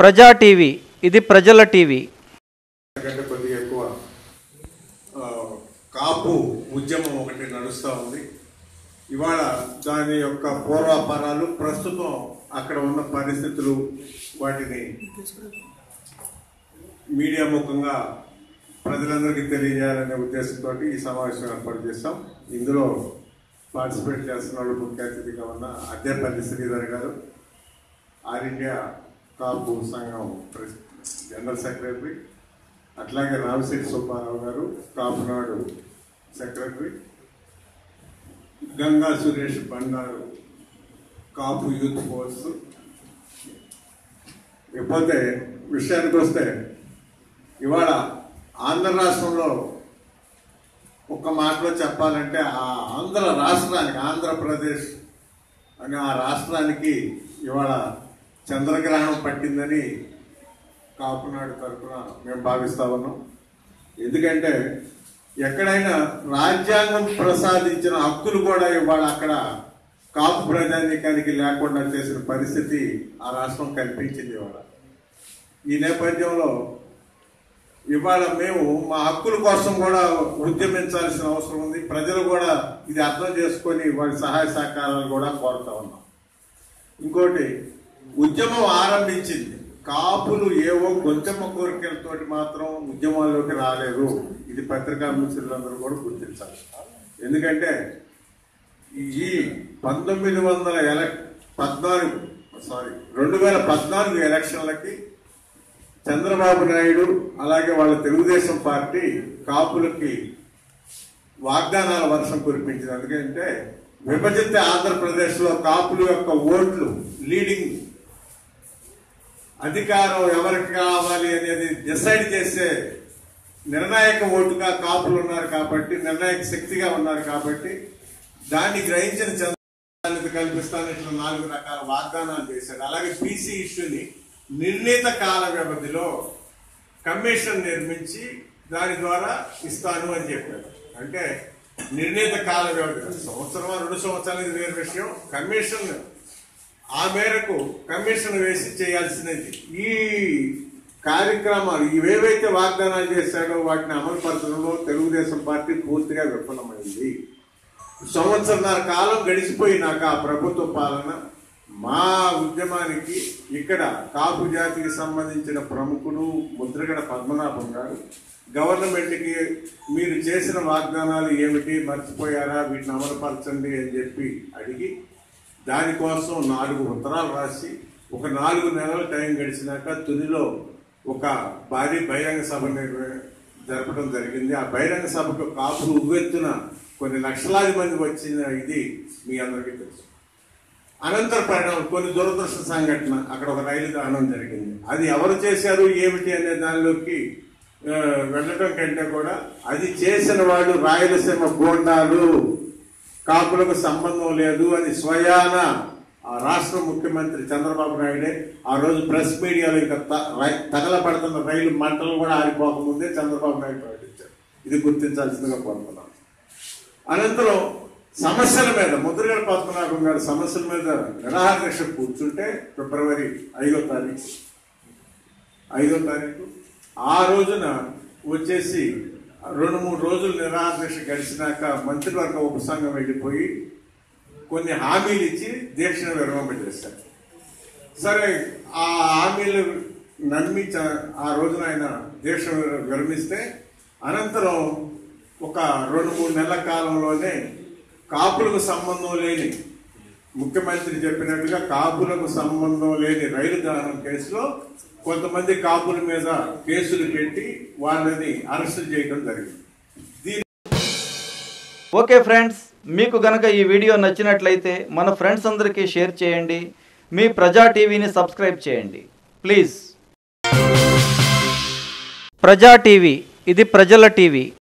ప్రజా టీవీ ఇది ప్రజల టీవీ కంటే కొద్దిగా ఎక్కువ ఆ, కాపు ఉద్యమం ఒకటి నడుస్తూ ఉంది ఇవాళ దాని యొక్క పూర్వాపరాలు ప్రస్తుతం అక్కడ ఉన్న పరిస్థితులు వాటిని మీడియా ముఖంగా ప్రజలందరికీ తెలియజేయాలనే ఉద్దేశంతో ఈ సమావేశం ఏర్పాటు చేస్తాం ఇందులో పార్టిసిపేట్ చేస్తున్న వాళ్ళు ముఖ్య అతిథిగా ఉన్న అద్దెపల్లి శ్రీధర్ గారు ఆల్ ఇండియా కాపు సంఘం ప్రెస్- జనరల్ సెక్రటరీ అట్లాగే Ramasetti Subbarao garu Kapunadu secretary Ganga Suresh Bandaru Kapu youth force ఇకపోతే విషయానికి వస్తే ఇవాళ ఆంధ్ర రాష్ట్రంలో ఒక్క మాటలో చెప్పాలంటే ఆ ఆంధ్ర రాష్ట్రానికి ఆంధ్రప్రదేశ్ అనే ఆ రాష్ట్రానికి ఇవాళ చంద్రగ్రహణం పట్టిందని కాపునాడు తరఫున మేము భావిస్తా ఉన్నాం ఎందుకంటే ఎక్కడైనా రాజ్యాంగం ప్రసాదించిన హక్కులు కూడా ఇవాళ అక్కడ కాపు ప్రజానీకానికి లేకుండా చేసిన పరిస్థితి ఆ రాష్ట్రం కల్పించింది ఇవాళ ఈ నేపథ్యంలో ఇవాళ మేము మా హక్కుల కోసం కూడా ఉద్యమించాల్సిన అవసరం ఉంది ప్రజలు కూడా ఇది అర్థం చేసుకొని వారి సహాయ సహకారాలు కూడా కోరుతా ఉన్నాం ఇంకోటి ఉద్యమం ఆరంభించింది కాపులు ఏవో గొంతెమ్మ కోరికలతోటి మాత్రం ఉద్యమాల్లోకి రాలేదు ఇది పత్రికా మిత్రులందరూ కూడా గుర్తించాలి ఎందుకంటే ఈ పంతొమ్మిది వందల ఎలక్ పద్నాలుగు సారీ రెండు వేల పద్నాలుగు ఎలక్షన్లకి చంద్రబాబు నాయుడు అలాగే వాళ్ళ తెలుగుదేశం పార్టీ కాపులకి వాగ్దానాల వర్షం కురిపించింది ఎందుకంటే విభజిత ఆంధ్రప్రదేశ్ లో కాపుల యొక్క ఓట్లు లీడింగ్ అధికారం ఎవరికి కావాలి అనేది డిసైడ్ చేసే నిర్ణాయక ఓటుగా కాపులు ఉన్నారు కాబట్టి నిర్ణాయక శక్తిగా ఉన్నారు కాబట్టి దాన్ని గ్రహించిన చంద్రబాబు కల్పిస్తాను ఇట్లా నాలుగు రకాల వాగ్దానాలు చేశాడు అలాగే బీసీ ఇష్యూని నిర్ణీత కాల వ్యవధిలో కమిషన్ నిర్మించి దాని ద్వారా ఇస్తాను అని చెప్పారు అంటే నిర్ణీత కాల వ్యవధి సంవత్సరం రెండు సంవత్సరాలు ఇది వేరే విషయం కమిషన్ ఆ మేరకు కమిషన్ వేసి చేయాల్సినది ఈ కార్యక్రమాలు ఇవేవైతే వాగ్దానాలు చేశాడో వాటిని అమలు పరచడంలో తెలుగుదేశం పార్టీ పూర్తిగా విఫలమైంది సంవత్సరన్నర కాలం గడిచిపోయినాక ఆ ప్రభుత్వ పాలన మా ఉద్యమానికి ఇక్కడ కాపు జాతికి సంబంధించిన ప్రముఖుడు ముద్రగడ పద్మనాభం గారు గవర్నమెంట్కి మీరు చేసిన వాగ్దానాలు ఏమిటి మర్చిపోయారా వీటిని అమలుపరచండి అని చెప్పి అడిగి దానికోసం నాలుగు ఉత్తరాలు రాసి ఒక నాలుగు నెలల టైం గడిచినాక తునిలో ఒక భారీ బహిరంగ సభ నిర్వ- జరపడం జరిగింది ఆ బహిరంగ సభకు కాపులు ఉవ్వెత్తున కొన్ని లక్షలాది మంది వచ్చిన ఇది మీ అందరికీ తెలుసు అనంతర పరిణామం కొన్ని దురదృష్ట సంఘటన అక్కడ ఒక రైలు దహనం జరిగింది అది ఎవరు చేశారు ఏమిటి అనే దానిలోకి ఆ, వెళ్ళటం కంటే కూడా అది చేసిన వాళ్ళు రాయలసీమ గోండాలు కాపులకు సంబంధం లేదు అని స్వయాన ఆ రాష్ట్ర ముఖ్యమంత్రి చంద్రబాబు నాయుడే ఆ రోజు ప్రెస్ మీడియాలో ఇంకా త- రై- తగలబడుతున్న రైలు మంటలు కూడా ఆరిపోకముందే చంద్రబాబు నాయుడు ప్రకటించారు ఇది గుర్తించాల్సిందిగా కోరుతున్నాను అనంతరం సమస్యల మీద ముద్రగడ పద్మనాభం గారి సమస్యల మీద నిరాహార దీక్ష కూర్చుంటే ఫిబ్రవరి ఐదో తారీఖు ఐదో తారీఖు ఆ రోజున వచ్చేసి రెండు మూడు రోజులు నిరాహార దీక్ష గడిచినాక మంత్రివర్గ ఉపసంఘం వెళ్ళిపోయి కొన్ని హామీలు ఇచ్చి దీక్షను విరమింపజేశారు సరే ఆ హామీలు నమ్మి చ- ఆ రోజున ఆయన దీక్ష విరమిస్తే అనంతరం ఒక రెండు మూడు నెలల కాలంలోనే కాపులకు సంబంధం లేని ముఖ్యమంత్రి చెప్పినట్టుగా కాపులకు సంబంధం లేని రైలు దహనం కేసులో కొంతమంది కాపుల మీద కేసులు పెట్టి వాళ్ళని అరెస్ట్ చేయడం జరిగింది దీని ఓకే ఫ్రెండ్స్ మీకు గనక ఈ వీడియో నచ్చినట్లయితే మన ఫ్రెండ్స్ అందరికీ షేర్ చేయండి మీ ప్రజా టీవీని సబ్స్క్రైబ్ చేయండి ప్లీజ్ ప్రజా టీవీ ఇది ప్రజల టీవీ